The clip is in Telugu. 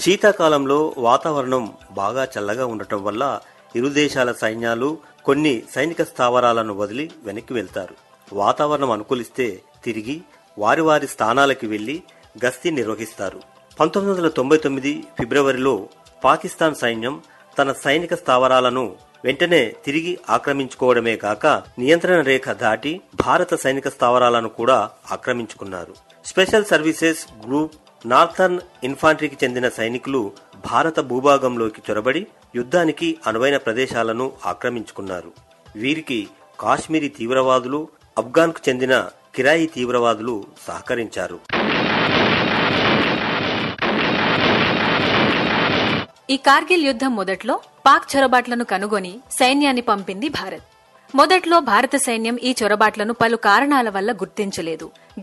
శీతాకాలంలో వాతావరణం బాగా చల్లగా ఉండటం వల్ల ఇరు దేశాల సైన్యాలు కొన్ని సైనిక స్థావరాలను వదిలి వెనక్కి వెళ్తారు వాతావరణం అనుకూలిస్తే తిరిగి వారి వారి స్థానాలకు వెళ్లి గస్తీ నిర్వహిస్తారు పంతొమ్మిది వందల తొంభై తొమ్మిది ఫిబ్రవరిలో పాకిస్తాన్ సైన్యం తన సైనిక స్థావరాలను వెంటనే తిరిగి ఆక్రమించుకోవడమే కాక నియంత్రణ రేఖ దాటి భారత సైనిక స్థావరాలను కూడా ఆక్రమించుకున్నారు స్పెషల్ సర్వీసెస్ గ్రూప్ నార్థర్న్ ఇన్ఫాంట్రీకి చెందిన సైనికులు భారత భూభాగంలోకి చొరబడి యుద్ధానికి అనువైన ప్రదేశాలను ఆక్రమించుకున్నారు వీరికి కాశ్మీరీ తీవ్రవాదులు అఫ్ఘాన్కు చెందిన కిరాయి తీవ్రవాదులు సహకరించారు ఈ కార్గిల్ యుద్ధం మొదట్లో పాక్ చొరబాట్లను కనుగొని సైన్యాన్ని పంపింది భారత్ మొదట్లో భారత సైన్యం ఈ చొరబాట్లను పలు కారణాల వల్ల గుర్తించలేదు